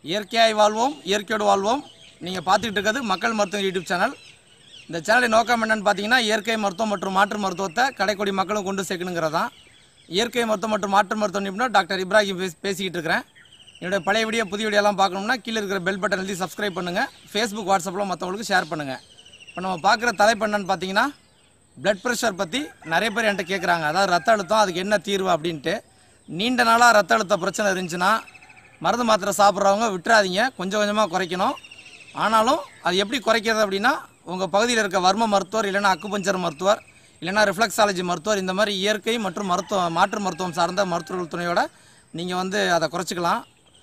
இயற்கையாய் வாழ்வோம் இயற்கையோடு வாழ்வோம் நீங்கள் பார்த்துக்கிட்டு இருக்கிறது மக்கள் மருத்துவம் யூடியூப் சேனல் இந்த சேனலின் நோக்கம் என்னன்னு பார்த்தீங்கன்னா இயற்கை மருத்துவம் மற்றும் மாற்று மருத்துவத்தை கடைக்கோடி மக்களும் கொண்டு சேர்க்கணுங்கிறது தான் இயற்கை மருத்துவம் மற்றும் மாற்று மருத்துவ நிபுணர் டாக்டர் இப்ராஹிம் பேசி பேசிக்கிட்டு இருக்கிறேன் என்னுடைய பழைய வீடியோ புதிய வீடியோலாம் பார்க்கணும்னா கீழே இருக்கிற பெல் பட்டன் எழுதி சப்ஸ்கிரைப் பண்ணுங்கள் ஃபேஸ்புக் வாட்ஸ்அப்பில் மற்றவங்களுக்கு ஷேர் பண்ணுங்கள் இப்போ நம்ம பார்க்குற தலைப்பு என்னன்னு பார்த்தீங்கன்னா பிளட் ப்ரெஷர் பற்றி நிறைய பேர் என்கிட்ட கேட்குறாங்க அதாவது ரத்த அழுத்தம் அதுக்கு என்ன தீர்வு அப்படின்ட்டு நீண்ட நாளாக ரத்த அழுத்த பிரச்சனை இருந்துச்சுன்னா மருந்து மாத்திரை சாப்பிட்றவங்க விட்டுறாதீங்க கொஞ்சம் கொஞ்சமாக குறைக்கணும் ஆனாலும் அது எப்படி குறைக்கிறது அப்படின்னா உங்கள் பகுதியில் இருக்க வர்ம மருத்துவர் இல்லைன்னா அக்குபஞ்சர் மருத்துவர் இல்லைன்னா ரிஃப்ளெக்ஸாலஜி மருத்துவர் இந்த மாதிரி இயற்கை மற்றும் மருத்துவ மாற்று மருத்துவம் சார்ந்த மருத்துவர்கள் துணையோட நீங்கள் வந்து அதை குறைச்சிக்கலாம்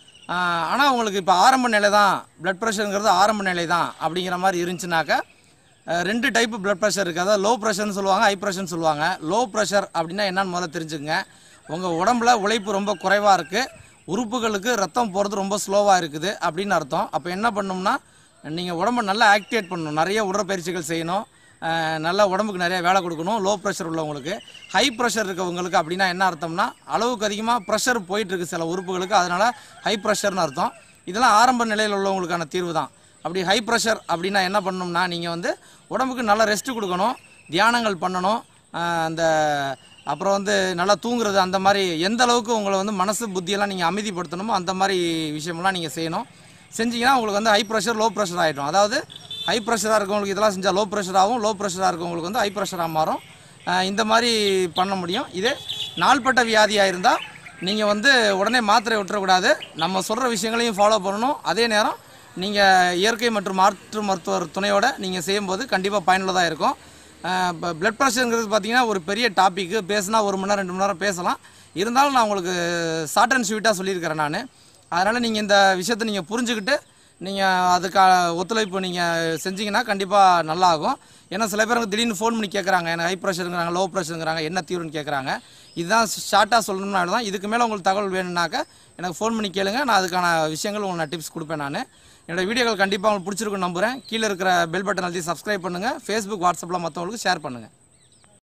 ஆனால் உங்களுக்கு இப்போ ஆரம்ப நிலை தான் பிளட் ப்ரெஷருங்கிறது ஆரம்ப நிலை தான் அப்படிங்கிற மாதிரி இருந்துச்சுனாக்க அஹ், ரெண்டு டைப்பு பிளட் ப்ரெஷர் இருக்குது அதாவது லோ ப்ரெஷர்னு சொல்லுவாங்க ஹை ப்ரெஷர்னு சொல்லுவாங்க லோ ப்ரெஷர் அப்படின்னா என்னன்னு முதல்ல தெரிஞ்சுக்கங்க உங்கள் உடம்புல உழைப்பு ரொம்ப குறைவாக இருக்குது உறுப்புகளுக்கு ரத்தம் போகிறது ரொம்ப ஸ்லோவாக இருக்குது அப்படின்னு அர்த்தம் அப்போ என்ன பண்ணணும்னா நீங்கள் உடம்பை நல்லா ஆக்டிவேட் பண்ணணும் நிறைய உடற்பயிற்சிகள் செய்யணும் அஹ், நல்லா உடம்புக்கு நிறைய வேலை கொடுக்கணும் லோ ப்ரெஷர் உள்ளவங்களுக்கு ஹை ப்ரெஷர் இருக்கவங்களுக்கு அப்படின்னா என்ன அர்த்தம்னா அளவுக்கு அதிகமாக ப்ரெஷர் போயிட்டுருக்கு சில உறுப்புகளுக்கு அதனால் ஹை ப்ரெஷர்னு அர்த்தம் இதெல்லாம் ஆரம்ப நிலையில் உள்ளவங்களுக்கான தீர்வு தான் அப்படி ஹை ப்ரெஷர் அப்படின்னா என்ன பண்ணணும்னா நீங்கள் வந்து உடம்புக்கு நல்லா ரெஸ்ட் கொடுக்கணும் தியானங்கள் பண்ணணும் அஹ், அந்த அப்புறம் வந்து நல்லா தூங்குறது அந்த மாதிரி எந்த அளவுக்கு உங்களை வந்து மனசு புத்தியெல்லாம் நீங்கள் அமைதிப்படுத்தணுமோ அந்த மாதிரி விஷயமெல்லாம் நீங்கள் செய்யணும் செஞ்சீங்கன்னா உங்களுக்கு வந்து ஹை ப்ரெஷர் லோ ப்ரெஷர் ஆகிடும் அதாவது ஹை ப்ரெஷராக இருக்கவங்களுக்கு இதெல்லாம் செஞ்சால் லோ ப்ரெஷர் ஆகும் லோ ப்ரெஷராக இருக்கவங்களுக்கு வந்து ஹை ப்ரெஷராக மாறும் அஹ் இந்த மாதிரி பண்ண முடியும் இதே நாள்பட்ட வியாதியாக இருந்தால் நீங்கள் வந்து உடனே மாத்திரை விட்டுறக்கூடாது நம்ம சொல்கிற விஷயங்களையும் ஃபாலோ பண்ணணும் அதே நேரம் நீங்கள் இயற்கை மற்றும் மாற்று மருத்துவர் துணையோட நீங்கள் செய்யும்போது கண்டிப்பாக பயனுள்ளதாக இருக்கும் இப்போ பிளட் ப்ரெஷருங்கிறது பார்த்தீங்கன்னா ஒரு பெரிய டாப்பிக்கு பேசினா ஒரு மணி நேரம் ரெண்டு மணி நேரம் பேசலாம் இருந்தாலும் நான் உங்களுக்கு ஷார்ட் அண்ட் ஸ்வீட்டாக சொல்லியிருக்கிறேன் நான் அதனால் நீங்கள் இந்த விஷயத்தை நீங்கள் புரிஞ்சுக்கிட்டு நீங்கள் அதுக்கான ஒத்துழைப்பு நீங்கள் செஞ்சீங்கன்னா கண்டிப்பாக நல்லாகும் ஏன்னா சில பேருக்கு திடீர்னு ஃபோன் பண்ணி கேட்குறாங்க எனக்கு ஹை ப்ரெஷருங்கிறாங்க லோ ப்ரெஷருங்கிறாங்க என்ன தீர்வுன்னு கேட்குறாங்க இதுதான் ஷார்ட்டாக சொல்லணும்னா தான் இதுக்கு மேலே உங்களுக்கு தகவல் வேணும்னாக்க எனக்கு ஃபோன் பண்ணி கேளுங்க நான் அதுக்கான விஷயங்கள் உங்களுக்கு நான் டிப்ஸ் கொடுப்பேன் நான் என்னோட வீடியோக்கள் கண்டிப்பாக உங்களுக்கு பிடிச்சிருக்குன்னு நம்புகிறேன் கீழே இருக்கிற பெல் பட்டன் அழுத்தி சப்ஸ்கிரைப் பண்ணுங்கள் ஃபேஸ்புக் வாட்ஸ்அப்பில் மற்றவங்களுக்கு ஷேர் பண்ணுங்கள்